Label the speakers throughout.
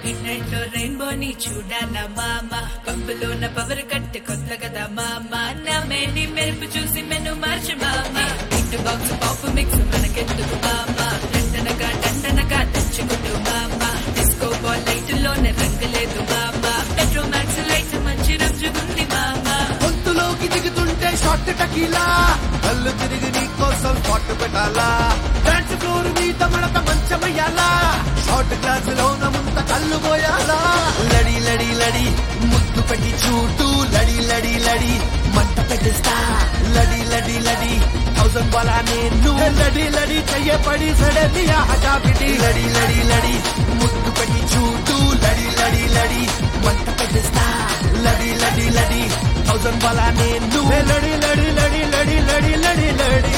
Speaker 1: నిన్నట్లో రెయిన్బోని చూడాలా మామ పంపులోన power cut కొత్త కదా మామ నా మేని మెరుపు చూసి మెను మార్చు మామ ఇంటి బాక్స్ పాపు మిక్స్ మనకెందుకు మామ దండనగా దండనగా తెచ్చుకుంటూ మామ డిస్కో బాల్ లైట్ లోనే రంగులేదు మామ పెట్రో మ్యాక్స్ లైట్ మంచి రంజుగుంది మామ
Speaker 2: గొంతులోకి దిగుతుంటే షార్ట్ టకీలా కళ్ళు తిరిగి నీ కోసం స్పాట్ పెట్టాలా డాన్స్ ఫ్లోర్ మీద మడత మంచమయ్యాలా షార్ట్ గ్లాస్ లోన ముంత కళ్ళు పోయాలా లడి లడి లడి ముద్దు పెట్టి చూడు లడి లడి లడి మంట పెట్టిస్తా లడి లడి లడి థౌసండ్ వాలా నేను లడి లడి చెయ్యపడి సడలియా హజాబిడి లడి లడి లడి ముద్దు పెట్టి చూడు లడి లడి లడి మంట పెట్టిస్తా లడి లడి లడి థౌసండ్ వాలా నేను లడి లడి లడి లడి లడి లడి లడి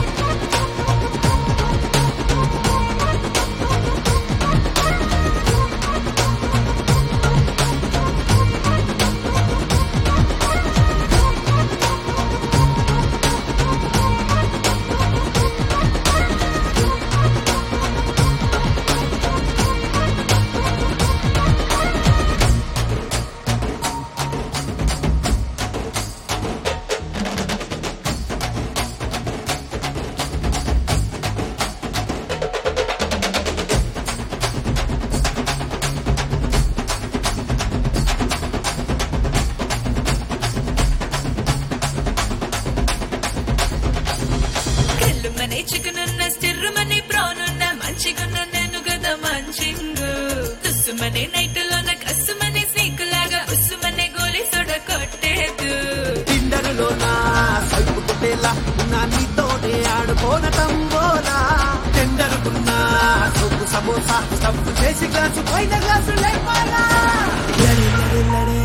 Speaker 1: కళ్ళుమనే చికెనున్న స్టిర్రుమని ప్రానున్న మంచిగున్న నేను కదా మంచింగు తుస్సుమనే నైటులోన కస్సుమనే స్నేకులాగా ఉస్సుమనే గోలి సొడ కొట్టేదు
Speaker 2: టిండరులో నా సైపు కొట్టేలా నా నీతోనే ఆడుకోన తంబోలా టెండరుకున్నా సొక్కు సమోసా స్టఫ్ చేసి గ్లాసు పైన గ్లాసు లేపాలా లడి లడి లడి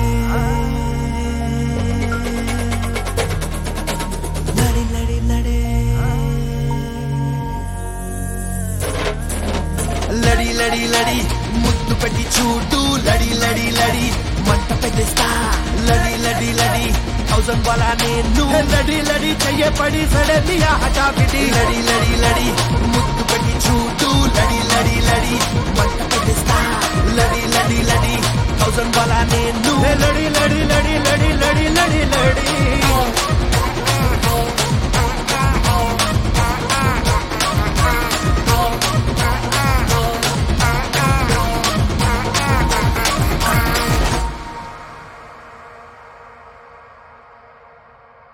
Speaker 2: లడి లడి లడి లడి లడి లడి ముద్దు పెట్టి చూడు లడి లడి లడి మంట పెట్టిస్తా లడి లడి లడి థౌసండ్ వాలా నేను లడి లడి చెయ్యపడి సడలియా హఠాపిడి లడి లడి లడి ముద్దు పెట్టి చూడు లడి లడి లడి మంట పెట్టిస్తా లడి లడి లడి థౌసండ్ వాలా నేను లడి లడి లడి లడి లడి లడి